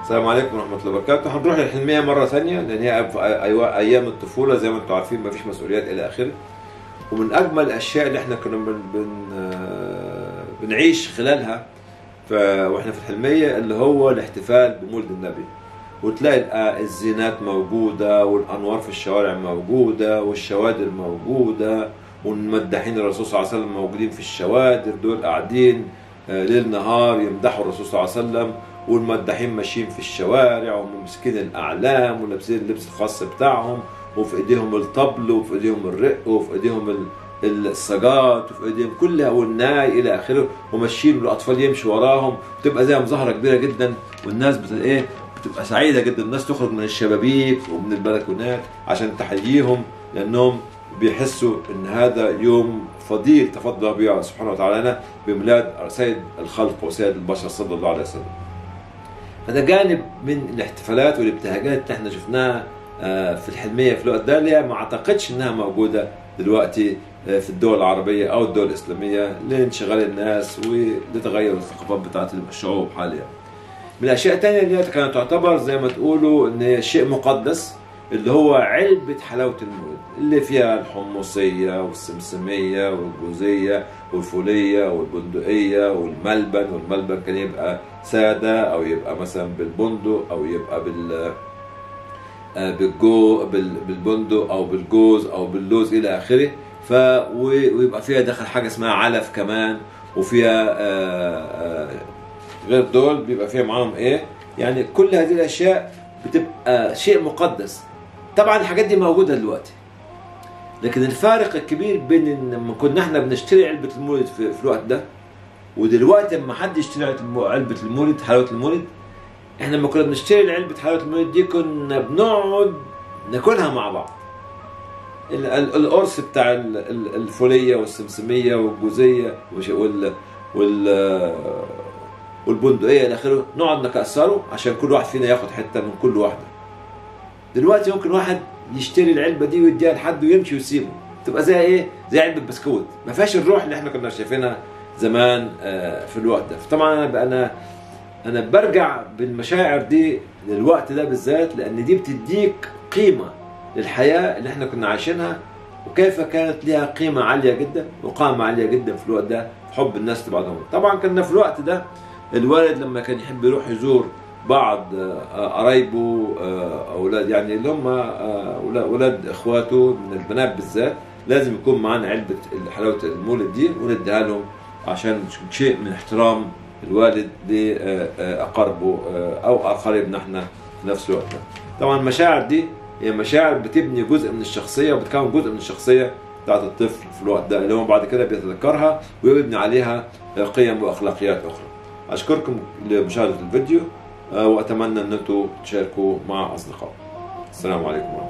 السلام عليكم ورحمة الله وبركاته هنروح للحلمية مرة ثانية لأن هي أف- أيوة أيام الطفولة زي ما أنتم عارفين مفيش مسؤوليات إلى آخره ومن أجمل الأشياء اللي إحنا كنا بن بن آه، بنعيش خلالها ف... وإحنا في الحلمية اللي هو الاحتفال بمولد النبي وتلاقي الآ- الزينات موجودة والأنوار في الشوارع موجودة والشوادر موجودة والمداحين الرسول صلى الله عليه وسلم موجودين في الشوادر دول قاعدين آه، ليل نهار يمدحوا الرسول صلى الله عليه وسلم والمداحين ماشيين في الشوارع وماسكين الاعلام ولابسين اللبس الخاص بتاعهم وفي ايديهم الطبل وفي ايديهم الرق وفي ايديهم ال- السجات وفي ايديهم كلها والناي الى اخره وماشيين والاطفال يمشوا وراهم بتبقى زي مظاهره كبيره جدا والناس بت ايه بتبقى سعيده جدا الناس تخرج من الشبابيك ومن البلكونات عشان تحييهم لانهم بيحسوا ان هذا يوم فضيل تفضل به سبحانه وتعالى بميلاد سيد الخلق وسيد البشر صلى الله عليه وسلم. فده جانب من الاحتفالات والابتهاجات اللي احنا شفناها آه، في الحلميه في الوقت ده اللي هي ما اعتقدش انها موجوده دلوقتي آه، في الدول العربيه او الدول الاسلاميه لانشغال الناس ولتغير الثقافات بتاعت الشعوب حاليا. من الاشياء الثانيه اللي هي كانت تعتبر زي ما تقولوا ان هي شيء مقدس اللي هو علبة حلاوة المولد اللي فيها الحمصية والسمسمية والجوزية والفولية والبندقية والملبن والملبن كان يبقى سادة أو يبقى مثلا بالبندق أو يبقى بال آه، بالجو بال- بالبندق أو بالجوز أو باللوز إلى آخره ف و- ويبقى فيها داخل حاجة اسمها علف كمان وفيها آه، آه، غير دول بيبقى فيها معاهم ايه يعني كل هذه الاشياء بتبقى شيء مقدس طبعا الحاجات دي موجوده دلوقتي لكن الفارق الكبير بين ان لما كنا احنا بنشتري علبه المولد في, في الوقت ده ودلوقتي لما حد يشتري علبة الم- علبه المولد حلاوه المولد احنا لما كنا بنشتري علبه حلاوه المولد دي كنا بنقعد ناكلها مع بعض ال- ال- القرص بتاع ال- ال- الفوليه والسمسميه والجوزيه وش- وال وال والبندقيه الى اخره نقعد نكسره عشان كل واحد فينا ياخد حته من كل واحده دلوقتي ممكن واحد يشتري العلبه دي ويديها لحد ويمشي ويسيبه تبقى زي ايه زي علبه بسكوت ما فيهاش الروح اللي احنا كنا شايفينها زمان آه، في الوقت ده فطبعا انا انا انا برجع بالمشاعر دي للوقت ده بالذات لان دي بتديك قيمه للحياه اللي احنا كنا عايشينها وكيف كانت لها قيمه عاليه جدا وقامه عاليه جدا في الوقت ده حب الناس لبعضهم طبعا كنا في الوقت ده الوالد لما كان يحب يروح يزور بعض آه، قرايبه آه، اولاد يعني اللي هم آه، أولا- اولاد اخواته من البنات بالذات لازم يكون معانا علبه حلاوه المولد دي ونديها لهم عشان شيء من احترام الوالد لاقاربه او اقاربنا احنا في نفس الوقت ده. طبعا المشاعر دي هي مشاعر بتبني جزء من الشخصيه وبتكون جزء من الشخصيه بتاعت الطفل في الوقت ده اللي هو بعد كده بيتذكرها ويبني عليها قيم واخلاقيات اخرى. اشكركم لمشاهده الفيديو آه، واتمنى ان انتم تشاركوا مع اصدقائكم. السلام عليكم ورحمه الله